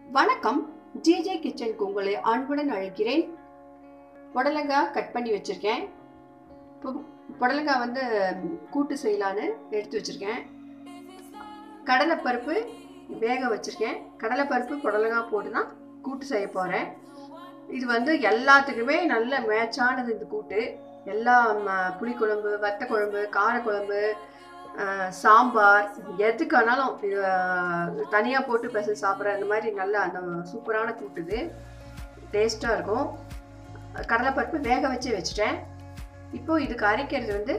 வணக்கம் ஜிஜே கிச்சனுக்கு உங்களை அன்புடன் அழைக்கிறேன் புடலங்காய் கட் பண்ணி வச்சுருக்கேன் பு- புடலங்காய் வந்து கூட்டு செய்யலான்னு எடுத்து வச்சுருக்கேன் கடலைப்பருப்பு வேக வச்சுருக்கேன் கடலைப்பருப்பு புடலங்காய் போட்டு தான் கூட்டு செய்ய போகிறேன் இது வந்து எல்லாத்துக்குமே நல்ல மேட்சானது இந்த கூட்டு எல்லா ம- புளிக்குழம்பு வத்த குழம்பு காரக்குழம்பு அஹ், சாம்பார் எதுக்கானாலும் இது தனியாக போட்டு பிசைஞ்சு சாப்பிட்ற அந்த மாதிரி நல்ல அந்த சூப்பரான கூட்டு இது டேஸ்ட்டாக இருக்கும் கடலைப்பருப்பு வேக வச்சு வச்சுட்டேன் இப்போ இதுக்கு அரைக்கிறது வந்து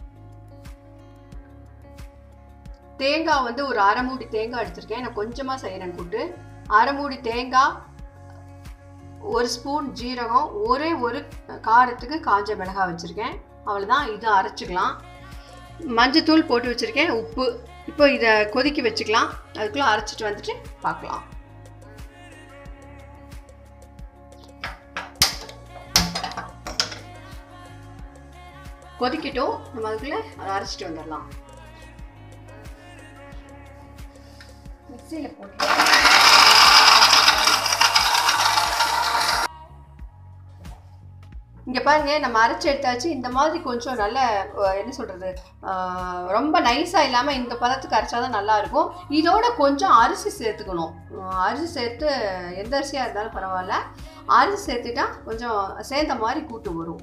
தேங்காய் வந்து ஒரு அரை மூடி தேங்காய் எடுத்திருக்கேன் நான் கொஞ்சமாக செய்கிறேன் கூட்டு அரை மூடி தேங்காய் ஒரு ஸ்பூன் ஜீரகம் ஒரே ஒரு காரத்துக்கு காஞ்ச மிளகாய் வச்சுருக்கேன் அவ்வளோதான் இதை அரைச்சிக்கலாம் மஞ்சத்தூள் போட்டு வச்சுருக்கேன் உப்பு இப்போ இதை கொதிக்க வச்சுக்கலாம் அதுக்குள்ளே அரைச்சிட்டு வந்துட்டு பார்க்கலாம் கொதிக்கட்டும் நம்ம அதுக்குள்ளே அதை அரைச்சிட்டு வந்துடலாம் மிக்சியில் போட்டு இங்கே பாருங்க நம்ம அரைச்சி எடுத்தாச்சு இந்த மாதிரி கொஞ்சம் நல்ல அஹ், என்ன சொல்கிறது ரொம்ப நைஸாக இல்லாமல் இந்த பதத்துக்கு அரைச்சா தான் நல்லாயிருக்கும் இதோட கொஞ்சம் அரிசி சேர்த்துக்கணும் அஹ், அரிசி சேர்த்து எந்த அரிசியாக இருந்தாலும் பரவாயில்ல அரிசி சேர்த்துட்டா கொஞ்சம் சேர்ந்த மாதிரி கூட்டு வரும்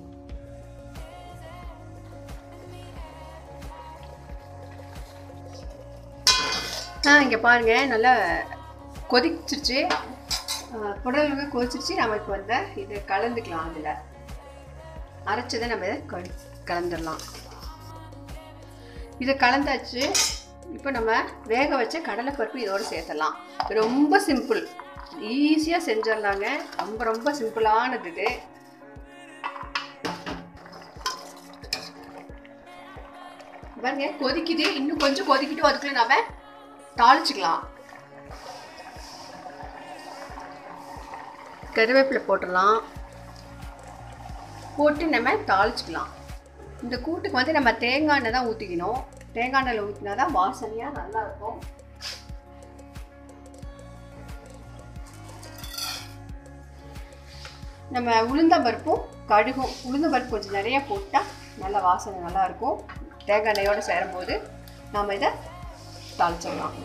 ஆ இங்கே பாருங்க நல்லா கொதிச்சிருச்சு புடலங்க கொதிச்சிருச்சு நம்ம இப்போ வந்து இதை கலந்துக்கலாம் அதில் அரைச்சதை நம்ம இதை கலி கலந்துடலாம் இதை கலந்தாச்சு இப்போ நம்ம வேக வச்ச கடலைப்பருப்பு இதோடு சேர்த்துடலாம் ரொம்ப சிம்பிள் ஈஸியாக செஞ்சிடலாங்க ரொம்ப ரொம்ப சிம்பிளானது இது பாருங்க கொதிக்குது இன்னும் கொஞ்சம் கொதிக்கிட்டு அதுக்குள்ள நம்ம தாளிச்சுக்கலாம் கருவேப்பிலை போட்டுடலாம் போட்டு நம்ம தாளிச்சுக்கலாம் இந்த கூட்டுக்கு வந்து நம்ம தேங்காய் எண்ணெய் தான் ஊற்றிக்கணும் தேங்காய் எண்ணெயில் ஊற்றினா தான் வாசனையாக நல்லா இருக்கும் நம்ம உளுந்தம்பருப்பும் கடுகும் உளுந்தம்பருப்பு கொஞ்சம் நிறைய போட்டால் நல்ல வாசனை நல்லா இருக்கும் தேங்காய் எண்ணெயோடு சேரும்போது நாம் இதை தாளிச்சிடலாம்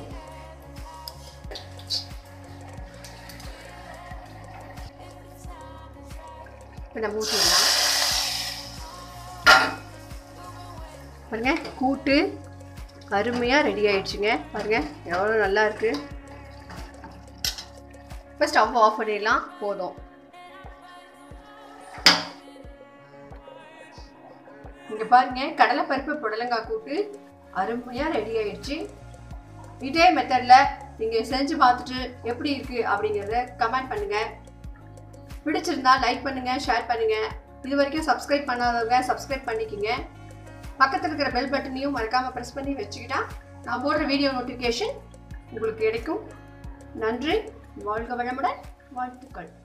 இப்போ நம்ம ஊற்றிடலாம் பாருங்க கூட்டு அருமையாக ரெடி ஆயிடுச்சுங்க பாருங்க எவ்வளோ நல்லா இருக்கு இப்போ ஸ்டவ் ஆஃப் பண்ணிடலாம் போதும் இங்கே பாருங்க கடலைப்பருப்பு புடலங்காய் கூட்டு அருமையாக ரெடி ஆயிடுச்சு இதே மெத்தடில் நீங்கள் செஞ்சு பார்த்துட்டு எப்படி இருக்குது அப்படிங்கிறத கமெண்ட் பண்ணுங்கள் பிடிச்சிருந்தா லைக் பண்ணுங்கள் ஷேர் பண்ணுங்கள் இது வரைக்கும் சப்ஸ்கிரைப் பண்ணாதவங்க சப்ஸ்கிரைப் பண்ணிக்கிங்க பக்கத்தில் இருக்கிற பெல் பட்டனையும் மறக்காமல் ப்ரெஸ் பண்ணி வச்சுக்கிட்டா நான் போடுற வீடியோ நோட்டிஃபிகேஷன் உங்களுக்கு கிடைக்கும் நன்றி வாழ்க வளமுடன் வாழ்த்துக்கள்